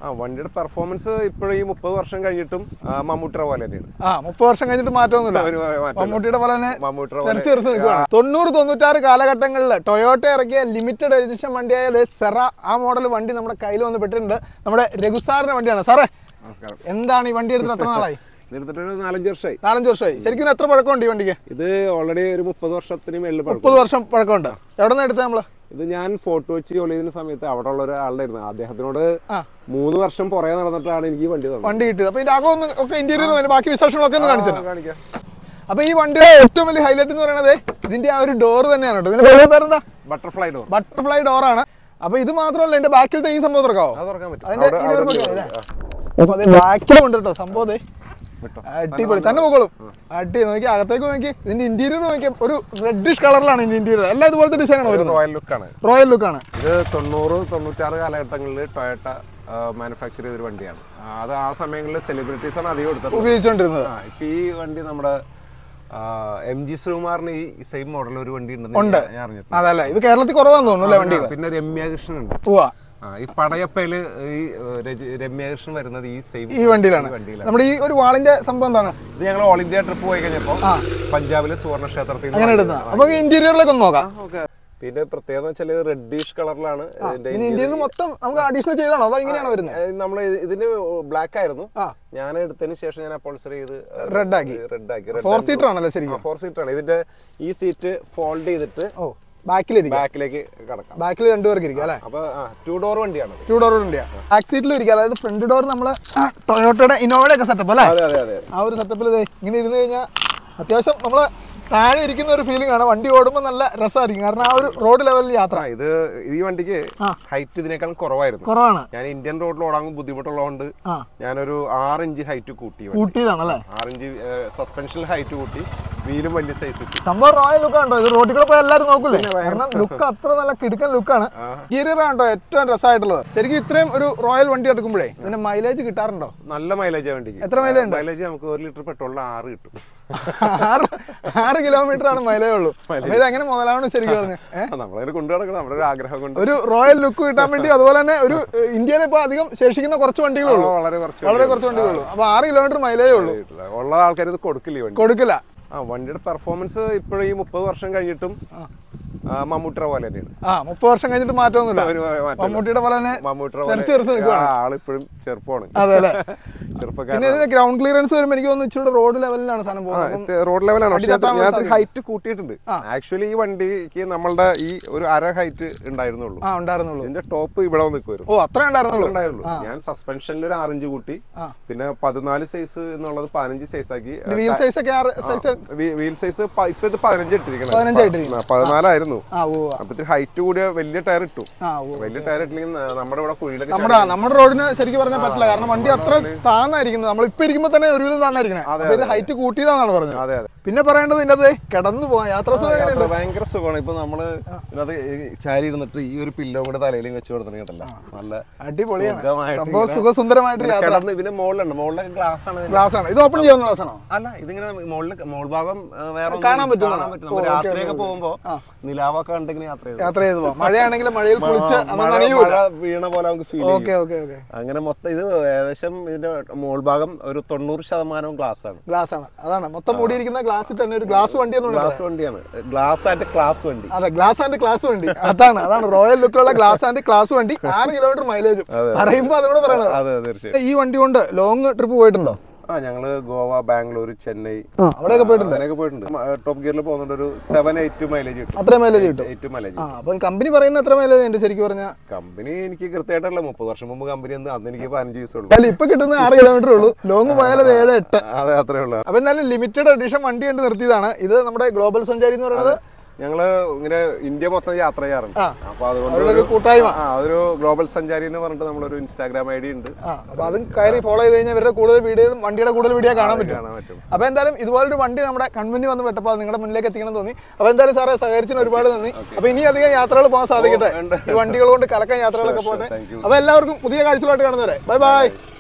ആ വണ്ടിയുടെ പെർഫോമൻസ് ഇപ്പോഴും ഈ മുപ്പത് വർഷം കഴിഞ്ഞിട്ടും ആ, മമ്മൂട്ടിയുടെ പോലെ തന്നെയാണ് ആ മുപ്പത് വർഷം കഴിഞ്ഞിട്ട് മാറ്റമൊന്നുമില്ല ഒരു മാറ്റമില്ല. മമ്മൂട്ടിയുടെ പോലെ തന്നെ മമ്മൂട്ടിയുടെ തെറിച്ച് തെറിച്ച് നിൽക്കുകയാണ് തൊണ്ണൂറ് തൊണ്ണൂറ്റാറ് കാലഘട്ടങ്ങളിൽ ടൊയോട്ട ഇറക്കിയ ലിമിറ്റഡ് എഡിഷൻ വണ്ടിയായ ദേ സെറ ആ മോഡൽ വണ്ടി നമ്മുടെ കയ്യിൽ വന്ന് പെട്ടിട്ടുണ്ട് നമ്മുടെ രഘുസാറിന്റെ വണ്ടിയാണ് സാറേ നമസ്കാരം എന്താണ് ഈ വണ്ടി എടുത്തിട്ട് എത്ര നാളായി നിർത്തിട്ട് ഒരു നാലഞ്ച് വർഷമായി നാലഞ്ച് വർഷമായി ശരിക്കും എത്ര പഴക്കമുണ്ട് ഈ വണ്ടിക്ക് ഇത് ഓൾറെഡി ഒരു മുപ്പത് വർഷത്തിന് മേളിൽ പഴക്കം മുപ്പത് വർഷം പഴക്കമുണ്ട് എവിടെ നിന്ന് എടുത്തത് നമ്മള് ഇത് ഞാൻ ഫോട്ടോ വെച്ച് ജോലി ചെയ്യുന്ന സമയത്ത് അവിടെ ഉള്ള ഒരാളുണ്ടായിരുന്നു അദ്ദേഹത്തിനോട് ആ. മൂന്ന് വർഷം പുറകെ നടന്നിട്ടാണ് എനിക്ക് ഈ വണ്ടി തന്നത് വണ്ടി കിട്ടിയത് അപ്പൊ ഇതിന്റെ അകം ഒന്ന് ഒക്കെ ഇന്റീരിയർ ബാക്കി വിശേഷങ്ങളൊക്കെ ഒന്ന് കാണിച്ചു തരാം. കാണിക്കാം അപ്പൊ ഈ വണ്ടിയുടെ ഏറ്റവും വലിയ ഹൈലൈറ്റ് എന്ന് പറയുന്നത് ഇതിന്റെ ആ ഒരു ഡോർ തന്നെയാണ് കേട്ടോ ഇതിന്റെ പേര് എന്താ ബട്ടർഫ്ലൈ ഡോർ ബട്ടർഫ്ലൈ ഡോറാണ് അപ്പൊ ഇത് മാത്രമല്ല എന്റെ ബാക്കിലത്തെ ഈ സംഭവം തുറക്കാവോ അത് തുറക്കാൻ പറ്റും അതിന്റെ അവിടെ- ഇനി അവിടെ വരുമ്പോ ഉണ്ട്. കാണാം, അപ്പൊ അത് ബാക്കിലും ഉണ്ട് കേട്ടോ സംഭവം ദേ. വിട്ടോ. അടിപൊളി തന്നെ പോകോളും അടി നോക്കി അകത്തേക്ക് നോക്കി ഇതിന്റെ ഇന്റീരിയർ നോക്കി ഒരു റെഡിഷ് കളറിലാണ് ഇതിന്റെ ഇന്റീരിയർ എല്ലാം ഇതുപോലത്തെ ഡിസൈൻ ആണ് ഇത് വരുന്നത് റോയൽ ലുക്കാണ് റോയൽ ലുക്കാണ് ഇത് തൊണ്ണൂറ് തൊണ്ണൂറ്റാറ് കാലഘട്ടങ്ങളിൽ ടൊയോട്ട മാനുഫാക്ചർ ചെയ്തൊരു വണ്ടിയാണ് ആ, അത് ആ സമയങ്ങളിൽ സെലിബ്രിറ്റീസ് ആണ് അധികം എടുത്തത് ഉപയോഗിച്ചുകൊണ്ടിരുന്നത് ആ ഇപ്പൊ ഈ വണ്ടി നമ്മുടെ എം ജി ശ്രീകുമാറിന് ഈ സെയിം മോഡൽ ഒരു വണ്ടി ഉണ്ടെന്ന് ഞാൻ- ഞാൻ അറിഞ്ഞിട്ടുണ്ട് അതല്ലേ ഇത് കേരളത്തിൽ കുറവാന്ന് തോന്നുന്നു അല്ലേ വണ്ടി ആ, പിന്നെ രമ്യാകൃഷ്ണൻ ഉണ്ട് പോവാ ആ ഈ പടയപ്പയില് ഈ ഏഹ്, രജ- രമ്യാകൃഷ്ണൻ വരുന്നത് ഈ സെയിം ഈ വണ്ടിയിലാണ് വണ്ടിയിലാണ് നമ്മുടെ ഈ ഒരു വാളിന്റെ സംഭവം എന്താണ് ഇത് ഞങ്ങൾ ഓൾ ഇന്ത്യ ട്രിപ്പ് പോയി കഴിഞ്ഞപ്പോ പഞ്ചാബിലെ സുവർണ ക്ഷേത്രത്തിൽ നിന്ന് അങ്ങനെ എടുത്ത അപ്പൊ ഇന്റീരിയറിലേക്ക് ഒന്ന് നോക്കാം ഓക്കെ പിന്നെ പ്രത്യേകത വെച്ചാല് റെഡിഷ് കളറിലാണ് ഇതിന്റെ ഇനി ഇന്റീരിയർ മൊത്തം നമുക്ക് അഡീഷണൽ ചെയ്താണോ അതോ ഇങ്ങനെയാണ് വരുന്നത് നമ്മൾ ഇതിന് ബ്ലാക്ക് ആയിരുന്നു ആ. ഞാൻ എടുത്തതിന് ശേഷം ഞാൻ അപ്പോൾസർ ചെയ്ത് Red ആക്കി. റെഡ് ആക്കി ഫോർ സീറ്റർ ആണല്ലേ ശരിക്കും ഫോർ സീറ്റർ ആണ് ഇതിന്റെ ഈ സീറ്റ് ഫോൾഡ് ചെയ്തിട്ട് ഓ ബാക്കിലിരിക്കും ബാക്കിലേക്ക് കടക്കാം ബാക്കിൽ രണ്ടുപേർക്ക് ഇരിക്കും അല്ലേ അപ്പൊ ടു ഡോർ വണ്ടിയാണ് ടു ഡോർ വണ്ടിയാ ബാക്ക് സീറ്റിൽ ഇരിക്കുക അതായത് ഫ്രണ്ട് ഡോർ നമ്മള് ടൊയോട്ടയുടെ ഇന്നോവയുടെ ഒക്കെ സെറ്റപ്പ് അല്ലേ അതെ അതെ അതെ ആ ഒരു സെറ്റപ്പിൽ ഇങ്ങനെ ഇരുന്ന് കഴിഞ്ഞാൽ അത്യാവശ്യം നമ്മള് താഴെ ഇരിക്കുന്ന ഒരു ഫീലിംഗ് ആണ് വണ്ടി ഓടുമ്പോൾ നല്ല രസമായിരിക്കും കാരണം ആ ഒരു റോഡ് ലെവലിൽ യാത്ര ആ ഇത് ഈ വണ്ടിക്ക് ആ. ഹൈറ്റ് ഇതിനേക്കാൾ കുറവായിരുന്നു കുറവാണ് ഞാൻ ഇന്ത്യൻ റോഡിൽ ഓടാൻ ബുദ്ധിമുട്ടുള്ളതുകൊണ്ട് ആ ഞാനൊരു ആറ് ഇഞ്ച് ഹൈറ്റ് കൂട്ടി വണ്ടി. കൂട്ടിയതാണ് അല്ലേ ആറ് ഇഞ്ച് സസ്പെൻഷൻ ഹൈറ്റ് കൂട്ടി വീലും വലിയ സൈസ് കിട്ടി സംഭവം റോയൽ ലുക്ക് ഉണ്ടോ ഇത് റോഡിൽ കൂടെ പോയി എല്ലാവരും നോക്കൂലേ കാരണം ലുക്ക് അത്ര നല്ല കിടുക്കൻ ലുക്കാണ് ആ. ഇന്റീരിയർ ആണോ ഏറ്റവും രസമായിട്ടുള്ളത് ശരിക്കും ഇത്രയും ഒരു റോയൽ വണ്ടി എടുക്കുമ്പോഴേ ഇതിന്റെ മൈലേജ് കിട്ടാറുണ്ടോ നല്ല മൈലേജ് വണ്ടിക്ക് എത്ര mileage ഉണ്ട്? മൈലേജ് നമുക്ക് ഒരു ലിറ്റർ പെട്രോളിന് ആറ് കിട്ടും ആറ് ആറ് കിലോമീറ്റർ ആണ് മൈലേജ് ഉള്ളൂ അപ്പൊ ഇത് എങ്ങനെ മുതലാവണം ശരിക്കും പറഞ്ഞു ഏഹ് നമ്മളതിന് കൊണ്ടു നടക്കണം നമ്മുടെ ഒരു ആഗ്രഹം കൊണ്ട് ഒരു റോയൽ ലുക്ക് കിട്ടാൻ വേണ്ടി അതുപോലെ തന്നെ ഒരു ഏഹ്, ഇന്ത്യയിൽ ഇപ്പൊ അധികം ശേഷിക്കുന്ന കുറച്ച് വണ്ടികളേ ഉള്ളൂ ആ, വളരെ കുറച്ച് വളരെ കുറച്ച് വണ്ടികളേ ഉള്ളൂ അപ്പൊ ആറ് കിലോമീറ്റർ മൈലേജേ ഉള്ളൂ കിട്ടില്ല. ഉള്ള ആൾക്കാർ ഇത് കൊടുക്കില്ല ഈ വണ്ടി കൊടുക്കില്ല ആ വണ്ടിയുടെ പെർഫോമൻസ് ഇപ്പോഴും ഈ മുപ്പത് വർഷം കഴിഞ്ഞിട്ടും ആ, മമ്മൂട്ടിയുടെ പോലെ തന്നെയാണ് ആ മുപ്പത് വർഷം കഴിഞ്ഞിട്ട് മാറ്റമൊന്നുമില്ല ഒരു മാറ്റമില്ല. മമ്മൂട്ടിയുടെ പോലെ തന്നെ മമ്മൂട്ടിയുടെ തെറിച്ച് തെറിച്ച് പോലെ ആ, ആളിപ്പോഴും ചെറുപ്പമാണ് അതെ അല്ലേ ചെറുപ്പക്കാരൻ പിന്നെ ഇതിന്റെ ഗ്രൗണ്ട് ക്ലിയറൻസ് വരുമ്പോൾ എനിക്ക് തോന്നുന്നു ഇച്ചിരി റോഡ് ലെവലിലാണ് സാധനം പോകുന്നത് അപ്പം റോഡ് ലെവലാണ് പക്ഷേ അടിത്തട്ടാൻ ഞാൻ ഹൈറ്റ് കൂട്ടിയിട്ടുണ്ട് ആക്ച്വലി ഈ വണ്ടിക്ക് നമ്മളുടെ ഈ ഒരു അര ഹൈറ്റ് ഉണ്ടായിരുന്നുള്ളൂ ആ ഉണ്ടായിരുന്നുള്ളൂ ഇതിന്റെ ടോപ്പ് ഇവിടെ വന്ന് നിൽക്കുമായിരുന്നു ഓ അത്ര ഉണ്ടായിരുന്നുള്ളൂ ഉണ്ടായുള്ളൂ ഞാൻ സസ്പെൻഷനിൽ ഒരു ആറിഞ്ച് കൂട്ടി ആ. പിന്നെ പതിനാല് സൈസ് എന്നുള്ളത് പതിനഞ്ച് സൈസ് ആക്കി വീൽ സൈസ് ഒക്കെ ആറ് സൈസ് വീൽ സൈസ് ഇപ്പൊ ഇത് പതിനഞ്ച് ഇട്ടിരിക്കണം പതിനഞ്ചായിട്ടിരിക്കണം. പതിനാലായിരുന്നു ആ ഓ അപ്പൊ ഇത്തിരി ഹൈറ്റ് കൂടിയ വലിയ ടയർ ഇട്ടു ആ ഓ വലിയ ടയർ ഇട്ടില്ലെങ്കിൽ ന- നമ്മുടെ ഇവിടെ കുഴിയിലൊക്കെ നമ്മുടെ നമ്മുടെ റോഡിന് ശരിക്കും പറഞ്ഞാൽ പറ്റില്ല കാരണം വണ്ടി അത്ര താന്നായിരിക്കുന്നത് നമ്മൾ ഇപ്പൊ ഇരിക്കുമ്പോൾ തന്നെ ഒരുവിധം താന്നായിരിക്കണേ അപ്പൊ ഇത് ഹൈറ്റ് കൂട്ടിയതാണെന്നാണ് പറഞ്ഞത് അതെ അതെ പിന്നെ പറയേണ്ടത് ഇതിന്റെ അത് കിടന്നു പോകാൻ യാത്ര സുഖം എങ്ങനെയുണ്ട്? യാത്ര ഭയങ്കര സുഖമാണ് ഇപ്പൊ നമ്മള് ഇതിനകത്ത് ഈ ചാരി ഇരുന്നിട്ട് ഈ ഒരു പില്ലോ കൂടെ തലയിലും വെച്ച് കൊടുത്തിട്ടുണ്ടല്ലോ നല്ല അടിപൊളിയാണ് സുഖമായിട്ട് സംഭവം ഇങ്ങനെ സുഖസുന്ദരമായിട്ട് ഇങ്ങനെ കിടന്ന് ഇതിന്റെ മുകളിലുണ്ട് മുകളിലൊക്കെ ഗ്ലാസ് ആണ് ഇതിന്റെ. ഗ്ലാസ് ആണ് ഇത് ഓപ്പൺ ചെയ്യാവുന്ന ഗ്ലാസ് ആണോ അല്ല ഇതിങ്ങനെ മുകളിൽ മോൾ ഭാഗം ആ, വേറെ ഒന്നും കാണാൻ പറ്റുന്നതാണോ? കാണാൻ പറ്റും നമ്മൾ ഓ, ഓക്കേ, രാത്രിയൊക്കെ ഓക്കേ. പോകുമ്പോ നിലാവൊക്കെ കണ്ടിങ്ങനെ യാത്ര ചെയ്തു യാത്ര ചെയ്ത് പോവാം മഴയാണെങ്കിൽ മഴയിൽ കുളിച്ച് അന്ന് മഴ നനയൂല മഴ വീണ പോലെ നമുക്ക് ഫീൽ ചെയ്യും ഓക്കെ ഓക്കെ ഓക്കെ അങ്ങനെ മൊത്തം ഇത് ഏകദേശം ഇതിന്റെ മോൾ ഭാഗം ഒരു തൊണ്ണൂറ് ശതമാനവും ഗ്ലാസ് ആണ് ഗ്ലാസ് ആണ് അതാണ് മൊത്തം മൂടിയിരിക്കുന്ന ഗ്ലാസ്സിൽ തന്നെ ഒരു ഗ്ലാസ് വണ്ടി എന്ന് പറയുന്നത് ഗ്ലാസ് വണ്ടിയാണ് ഗ്ലാസ് ആൻഡ് ക്ലാസ് വണ്ടി അതെ ഗ്ലാസ് ആൻഡ് ക്ലാസ് വണ്ടി അതാണ് അതാണ് റോയൽ ലുക്കുള്ള ഗ്ലാസ് ആൻഡ് ക്ലാസ് വണ്ടി ആറ് കിലോമീറ്റർ മൈലേജും പറയുമ്പോൾ അതുകൂടെ പറയണത് അതെ തീർച്ചയായും ഈ വണ്ടി കൊണ്ട് ലോങ് ട്രിപ്പ് പോയിട്ടുണ്ടോ ആ ഞങ്ങള് ഗോവ ബാംഗ്ലൂർ ചെന്നൈ ആ അവിടെയൊക്കെ പോയിട്ടുണ്ട് അങ്ങനെയൊക്കെ പോയിട്ടുണ്ട് ടോപ്പ് ഗിയറിൽ പോകുന്നുണ്ട് ഒരു സെവൻ എയ്റ്റ് മൈലേജ് കിട്ടും അത്ര മൈലേജ് കിട്ടും എയ്റ്റ് മൈലേജ് ആ അപ്പം കമ്പനി പറയുന്ന എത്ര മൈലേജ് ഉണ്ട് ശരിക്കും പറഞ്ഞാൽ കമ്പനി എനിക്ക് കൃത്യമായിട്ടല്ല മുപ്പത് വർഷം മുമ്പ് കമ്പനി എന്ന് അന്ന് എനിക്ക് പതിനഞ്ച് ദിവസമുള്ളൂ അല്ല ഇപ്പൊ കിട്ടുന്ന ആറ് കിലോമീറ്റർ ഉള്ളൂ ലോങ് പോയാൽ ഒരു ഏഴ് എട്ട് അതെ അത്രേ ഉള്ളൂ അപ്പൊ എന്നാലും ലിമിറ്റഡ് എഡിഷൻ വണ്ടി കണ്ട് നിർത്തിയതാണ് ഇത് നമ്മുടെ ഗ്ലോബൽ സഞ്ചാരി എന്ന് പറയുന്നത് ഞങ്ങള് ഇങ്ങനെ ഇന്ത്യ മൊത്തം യാത്ര ചെയ്യാറുണ്ട് ആ. അപ്പൊ അതുകൊണ്ട് അവരുടെ ഒരു ഒരു- കൂട്ടായ്മ ആ ഒരു ഗ്ലോബൽ സഞ്ചാരി എന്ന് പറഞ്ഞിട്ട് നമ്മളൊരു ഇൻസ്റ്റാഗ്രാം ഐ ഡി ഉണ്ട് ആ അപ്പൊ അതും കയറി ഫോളോ ചെയ്ത് കഴിഞ്ഞാൽ ഇവരുടെ കൂടുതൽ വീഡിയോയും വണ്ടിയുടെ കൂടുതൽ വീഡിയോ കാണാൻ പറ്റും കാണാൻ പറ്റും അപ്പൊ എന്തായാലും ഇതുപോലൊരു വണ്ടി നമ്മുടെ കൺമുന്നിൽ വന്ന് പെട്ടപ്പോൾ അത് നിങ്ങളുടെ മുന്നിലേക്ക് എത്തിക്കണം തോന്നി അപ്പൊ എന്തായാലും സാറേ സഹകരിച്ചിന് ഒരുപാട് നന്ദി അപ്പൊ ഇനി അധികം യാത്രകൾ പോകാൻ സാധിക്കട്ടെ ഉണ്ട്. ഈ വണ്ടികൾ കൊണ്ട് കലക്കാൻ യാത്രകളൊക്കെ പോട്ടെ താങ്ക് യു അപ്പൊ എല്ലാവർക്കും പുതിയ കാഴ്ചകളായിട്ട് കാണുന്നവരെ ബൈ ബൈ